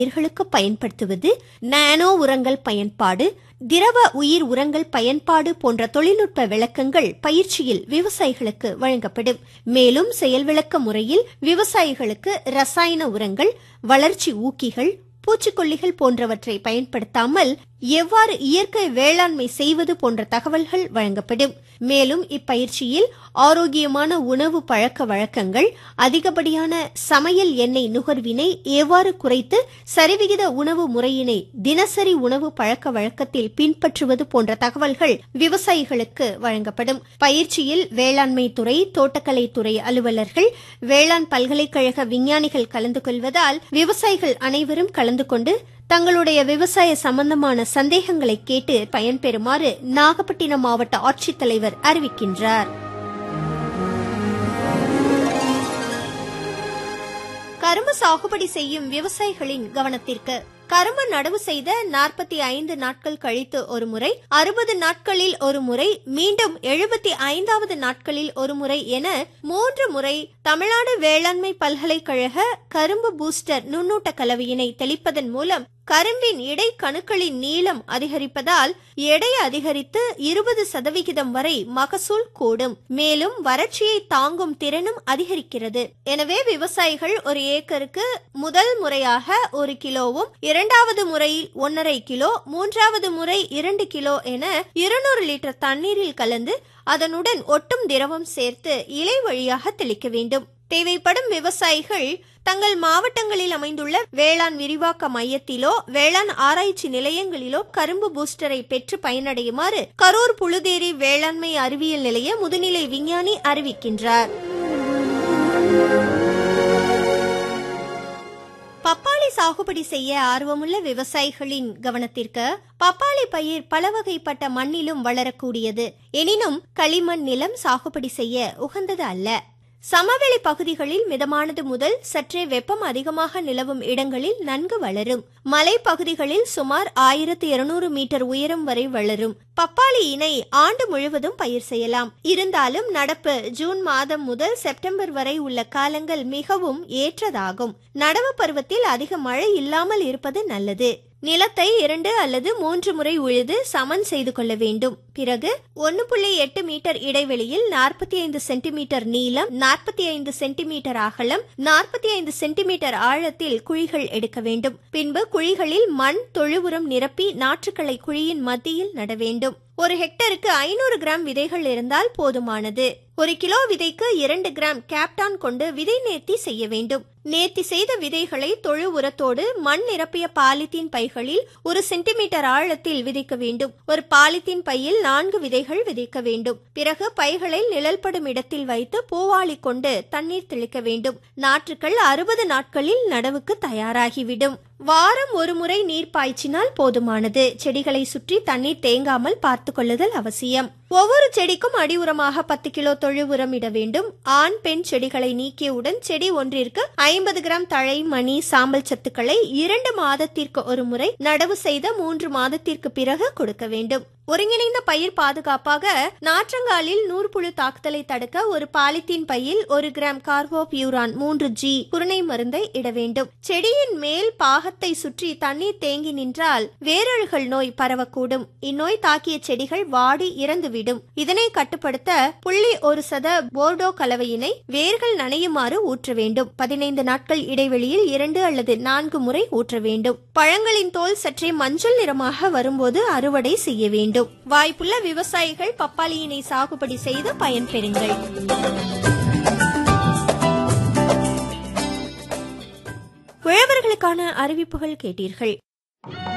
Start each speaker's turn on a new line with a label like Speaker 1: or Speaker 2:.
Speaker 1: பயிர்களுக்கு பயன்படுத்துவது நானோ உரங்கள் பயன்பாடு திரவ உயிர் உரங்கள் பயன்பாடு போன்ற தொழில்நுட்ப விளக்கங்கள் பயிற்சியில் விவசாயிகளுக்கு வழங்கப்படும் மேலும் செயல் விளக்க முறையில் விவசாயிகளுக்கு ரசாயன உரங்கள் வளர்ச்சி ஊக்கிகள் பூச்சிக்கொல்லிகள் போன்றவற்றை பயன்படுத்தாமல் எவ்வாறு இயற்கை வேளாண்மை செய்வது போன்ற தகவல்கள் வழங்கப்படும் மேலும் இப்பயிற்சியில் ஆரோக்கியமான உணவு பழக்க வழக்கங்கள் அதிகப்படியான சமையல் எண்ணெய் நுகர்வினை எவ்வாறு குறைத்து சரிவிகித உணவு முறையினை தினசரி உணவு பழக்க வழக்கத்தில் பின்பற்றுவது போன்ற தகவல்கள் விவசாயிகளுக்கு வழங்கப்படும் பயிற்சியில் வேளாண்மை துறை தோட்டக்கலை துறை அலுவலர்கள் வேளாண் பல்கலைக்கழக விஞ்ஞானிகள் கலந்து கொள்வதால் விவசாயிகள் அனைவரும் கலந்து கொண்டு தங்களுடைய விவசாய சம்பந்தமான சந்தேகங்களை கேட்டு பயன்பெறுமாறு நாகப்பட்டினம் மாவட்ட ஆட்சித்தலைவர் அறிவிக்கின்றார் கரும்பு சாகுபடி செய்யும் விவசாயிகளின் கவனத்திற்கு கரும்பு நடவு செய்த நாற்பத்தி ஐந்து நாட்கள் கழித்து ஒரு முறை அறுபது நாட்களில் ஒரு முறை மீண்டும் எழுபத்தி ஐந்தாவது நாட்களில் ஒரு முறை என மூன்று முறை தமிழ்நாடு வேளாண்மை பல்கலைக்கழக கரும்பு பூஸ்டர் நுண்ணூட்ட கலவையினை தெளிப்பதன் மூலம் கரும்பின் இடை கணுக்களின் நீளம் அதிகரிப்பதால் எடை அதிகரித்து இருபது சதவிகிதம் வரை மகசூல் கூடும் மேலும் வறட்சியை தாங்கும் திறனும் அதிகரிக்கிறது எனவே விவசாயிகள் ஒரு ஏக்கருக்கு முதல் முறையாக ஒரு கிலோவும் இரண்டாவது முறை ஒன்றரை கிலோ மூன்றாவது முறை இரண்டு கிலோ என இருநூறு லிட்டர் தண்ணீரில் கலந்து அதனுடன் ஒட்டும் திரவம் சேர்த்து இலை வழியாக தெளிக்க வேண்டும் தேவைப்படும் விவசாயிகள் தங்கள் மாவட்டங்களில் அமைந்துள்ள வேளாண் விரிவாக்க மையத்திலோ வேளாண் ஆராய்ச்சி நிலையங்களிலோ கரும்பு பூஸ்டரை பெற்று பயனடையுமாறு கரூர் புழுதேரி வேளாண்மை அறிவியல் நிலைய முதுநிலை விஞ்ஞானி அறிவிக்கின்றார் பப்பாளி சாகுபடி செய்ய ஆர்வமுள்ள விவசாயிகளின் கவனத்திற்கு பப்பாளி பயிர் பல வகைப்பட்ட மண்ணிலும் வளரக்கூடியது எனினும் களிமண் நிலம் சாகுபடி செய்ய உகந்தது அல்ல சமவெளி பகுதிகளில் மிதமானது முதல் சற்றே வெப்பம் அதிகமாக நிலவும் இடங்களில் நன்கு வளரும் மலை பகுதிகளில் சுமார் ஆயிரத்து இருநூறு மீட்டர் உயரம் வரை வளரும் பப்பாளி இணை ஆண்டு முழுவதும் பயிர் செய்யலாம் இருந்தாலும் நடப்பு ஜூன் மாதம் முதல் செப்டம்பர் வரை உள்ள காலங்கள் மிகவும் ஏற்றதாகும் நடவு பருவத்தில் அதிக மழை இல்லாமல் இருப்பது நல்லது நிலத்தை இரண்டு அல்லது மூன்று முறை உழுது சமன் செய்து கொள்ள வேண்டும் பிறகு ஒன்னு புள்ளி எட்டு மீட்டர் இடைவெளியில் நாற்பத்தி ஐந்து சென்டிமீட்டர் நீளம் நாற்பத்தி ஐந்து சென்டிமீட்டர் அகலம் நாற்பத்தி ஐந்து சென்டிமீட்டர் ஆழத்தில் குழிகள் எடுக்க வேண்டும் பின்பு குழிகளில் மண் தொழு உரம் நிரப்பி நாற்றுக்களை குழியின் மத்தியில் நட வேண்டும் ஒரு ஹெக்டருக்கு ஐநூறு கிராம் விதைகள் இருந்தால் போதுமானது ஒரு கிலோ விதைக்கு இரண்டு கிராம் கேப்டான் கொண்டு விதை நேர்த்தி செய்ய வேண்டும் நேர்த்தி செய்த விதைகளை தொழு உரத்தோடு மண் நிரப்பிய பாலித்தீன் பைகளில் ஒரு சென்டிமீட்டர் ஆழத்தில் விதைக்க வேண்டும் ஒரு பாலித்தீன் பையில் நான்கு விதைகள் விதைக்க வேண்டும் பிறகு பைகளை நிழல்படும் இடத்தில் வைத்து பூவாளி கொண்டு தண்ணீர் தெளிக்க வேண்டும் நாற்றுக்கள் அறுபது நாட்களில் நடவுக்கு தயாராகிவிடும் வாரம் ஒரு முறை நீர் பாய்ச்சினால் போதுமானது செடிகளை சுற்றி தண்ணீர் தேங்காமல் பார்த்து கொள்ளுதல் அவசியம் ஒவ்வொரு செடிக்கும் அடி உரமாக பத்து கிலோ தொழு உரம் இட வேண்டும் ஆண் பெண் செடிகளை நீக்கியவுடன் செடி ஒன்றிற்கு ஐம்பது கிராம் தழை மணி சாம்பல் சத்துக்களை இரண்டு மாதத்திற்கு ஒரு முறை நடவு செய்த மூன்று மாதத்திற்கு பிறகு கொடுக்க வேண்டும் ஒருங்கிணைந்த பயிர் பாதுகாப்பாக நாற்றங்காலில் நூற்புழு தாக்குதலை தடுக்க ஒரு பாலித்தீன் பையில் ஒரு கிராம் கார்போபியூரான் மூன்று ஜி குருணை மருந்தை இட வேண்டும் செடியின் மேல் பாகத்தை சுற்றி தண்ணீர் தேங்கி நின்றால் வேரழுகல் நோய் பரவக்கூடும் இந்நோய் தாக்கிய செடிகள் வாடி இறந்துவிடும் இதனை கட்டுப்படுத்த புள்ளி ஒரு சத போர்டோ கலவையினை வேர்கள் நனையுமாறு ஊற்ற வேண்டும் பதினைந்து நாட்கள் இடைவெளியில் இரண்டு அல்லது நான்கு முறை ஊற்ற வேண்டும் பழங்களின் தோல் சற்றே மஞ்சள் நிறமாக வரும்போது அறுவடை செய்ய வேண்டும் வாய்ப்புள்ள விவசாயிகள் பப்பாளியினை சாகுபடி செய்து பயன்பெறுங்கள் உழவர்களுக்கான அறிவிப்புகள் கேட்டீர்கள்